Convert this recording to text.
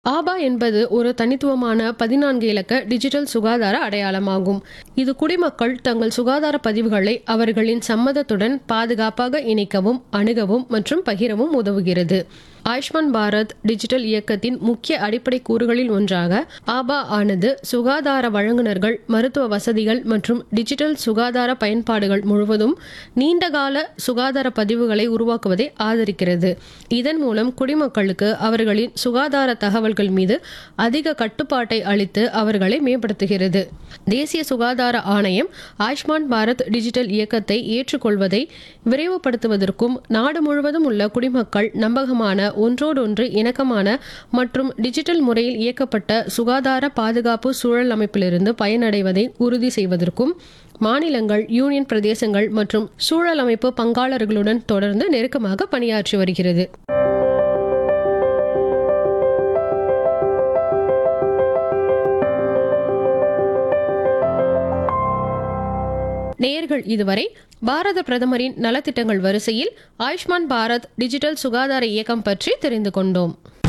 ஆபா என்பது ஒரு தனித்துவமான பதினான்கு இலக்க டிஜிட்டல் சுகாதார அடையாளமாகும் இது குடிமக்கள் தங்கள் சுகாதார பதிவுகளை அவர்களின் சம்மதத்துடன் பாதுகாப்பாக இணைக்கவும் அணுகவும் மற்றும் பகிரவும் உதவுகிறது ஆயுஷ்மான் பாரத் டிஜிட்டல் இயக்கத்தின் முக்கிய அடிப்படை கூறுகளில் ஒன்றாக ஆபா ஆனது சுகாதார வழங்குனர்கள் மருத்துவ வசதிகள் மற்றும் டிஜிட்டல் சுகாதார பயன்பாடுகள் முழுவதும் நீண்டகால சுகாதார பதிவுகளை உருவாக்குவதை ஆதரிக்கிறது இதன் மூலம் குடிமக்களுக்கு அவர்களின் சுகாதார தகவல்கள் மீது அதிக கட்டுப்பாட்டை அளித்து அவர்களை மேம்படுத்துகிறது தேசிய சுகாதார ஆணையம் ஆயுஷ்மான் பாரத் டிஜிட்டல் இயக்கத்தை ஏற்றுக்கொள்வதை விரைவுபடுத்துவதற்கும் நாடு முழுவதும் உள்ள குடிமக்கள் நம்பகமான ஒன்றோடொன்று இணக்கமான மற்றும் டிஜிட்டல் முறையில் இயக்கப்பட்ட சுகாதார பாதுகாப்பு சூழல் அமைப்பிலிருந்து பயனடைவதை உறுதி செய்வதற்கும் மாநிலங்கள் யூனியன் பிரதேசங்கள் மற்றும் சூழல் அமைப்பு பங்காளர்களுடன் தொடர்ந்து நெருக்கமாக பணியாற்றி வருகிறது நேயர்கள் இதுவரை பாரத பிரதமரின் நலத்திட்டங்கள் வரிசையில் ஆயுஷ்மான் பாரத் டிஜிட்டல் சுகாதார இயக்கம் பற்றி தெரிந்து கொண்டோம்